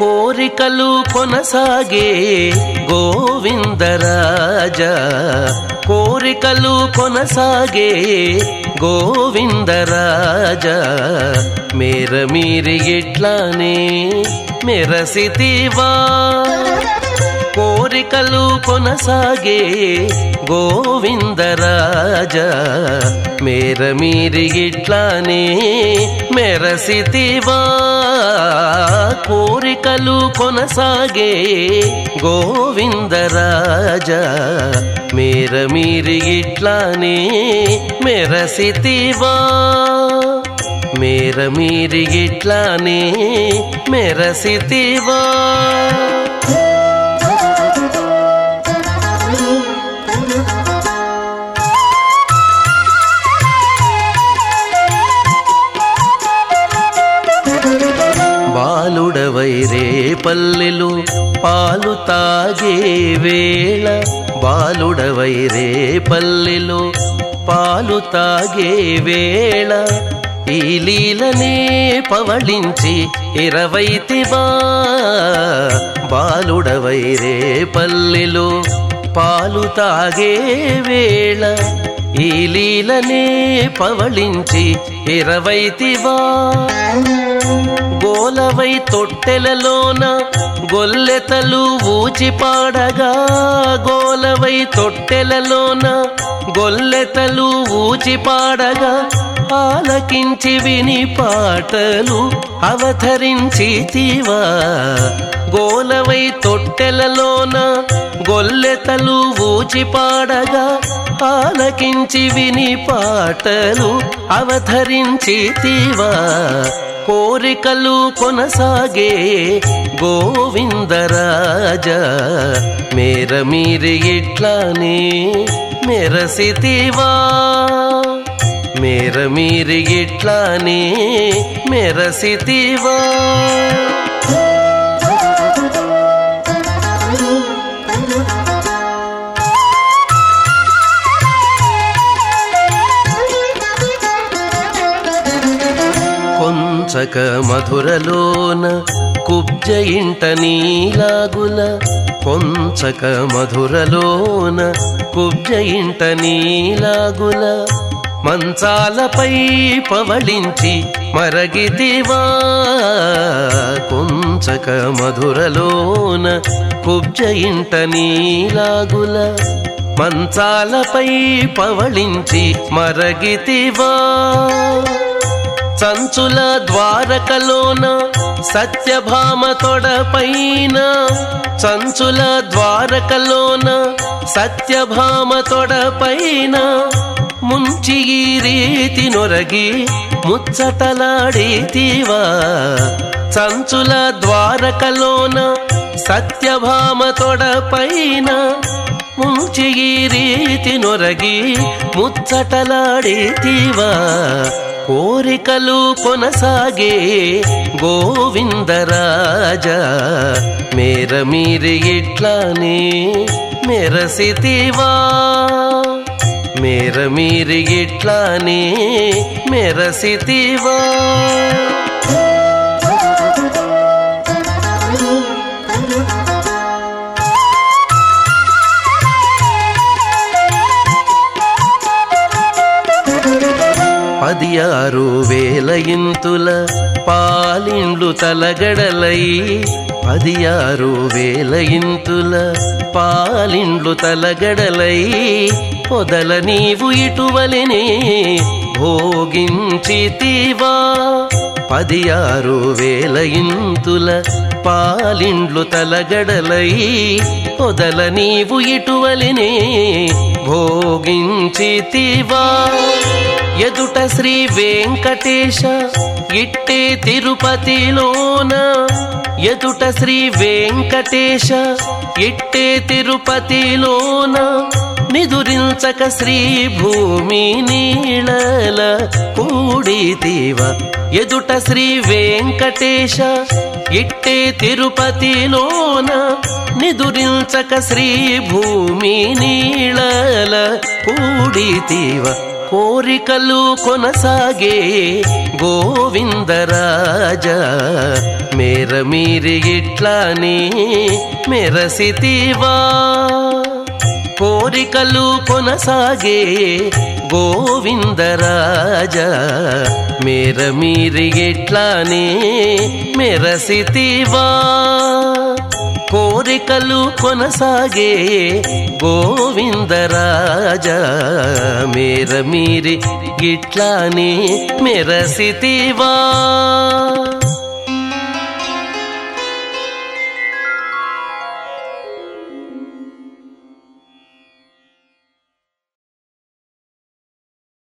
కోరికలు కొనసాగే గోవిందరాజ కోరికలు కొనసాగే గోవిందరాజ మేర మీరి ఇట్లానే మెరసితివా కోరికలు కొనసాగే గోవిందరాజ మేర మీరి ఇట్లానే మెరసితివా కోరికలు కొనసాగే గోవిందరాజ మేర మీరి ఇట్లానే మెరసితివా మేర మీరి ఇట్లానే మెరసితివా బాలుడవై రే పల్లెలు పాలు తాగే వేళ బాలుడవై రే పల్లెలు పాలు తాగే వేళ ఈ లీలనే పవళించి ఇరవైతివా బాలుడవై రే పల్లెలు పాలు తాగే వేళ ఈ లీలనే పవళించి ఇరవైతివా గోలవై తొట్టెలలోన గొల్లెతలు ఊచి పాడగా గోలవై తొట్టెలలోన గొల్లెతలు ఊచి పాడగా ఆలకించి విని పాటలు అవతరించితివా గోలవై తొట్టెలలోన గొల్లెతలు ఊచి పాడగా ఆలకించి విని పాటలు అవతరించితివా కోరికలు కొనసాగే గోవిందరాజ మేర మీరి ఇట్లానే మెరసితివా మేర మీరి ఇట్లానే మెరసితివా కొంచక మధురలోన కుబ్జ ఇంట నీలాగుల కొంచక మధురలోన కుబ్జ ఇంట నీలాగుల మంచాలపై పవళించి మరగిదివా కొంచక మధురలోన కుబ్జ ఇంట నీలాగుల మంచాలపై పవళించి మరగితివా చంచుల ద్వారకలోన సత్యభామ తొడపైన చంచుల ద్వారకలోన సత్యభామ తొడపైన ముంచి ఈ రీతి నొరగి ముచ్చటలాడితివా చంచుల ద్వారకలోన సత్యభామ తొడపైన ముంచి ఈ రీతి నొరగి ముచ్చటలాడితివా కోరికలు కొనసాగే గోవిందరాజ మేర మీరి ఇట్లానే మెరసితివా మేర మీరి ఇట్లానే మెరసితివా పది ఆరు వేల ఇంతుల పాలిండ్లు తలగడలై పది ఆరు వేల ఇంతుల పాలిండ్లు తలగడలై పొదల నీవు ఇటువలనే భోగించితివా పది ఆరు వేల ఇంతుల పాలిండ్లు తలగడలై పొదల నీవు ఇటువలనే భోగించితివా ఎదుట శ్రీ వెంకటేశ ఇట్టే తిరుపతిలోన ఎదుట శ్రీ వెంకటేశ ఇట్టే తిరుపతిలోన నిదురించక శ్రీ భూమి నీళల కూడితివ ఎదుట శ్రీ వెంకటేశ ఇట్టే తిరుపతిలోన నిదురించక శ్రీ భూమి నీళల కూడితివ కోరికలు కొనసాగే గోవిందరాజ మేర మీరి ఇట్లానే మెరసితివా కోరికలు కొనసాగే గోవిందరాజ మేర మీరి ఇట్లానే మెరసితివా కోరికలు కొనసాగే గోవిందరాజ మేర మీరి గిట్లానే మెరసితివా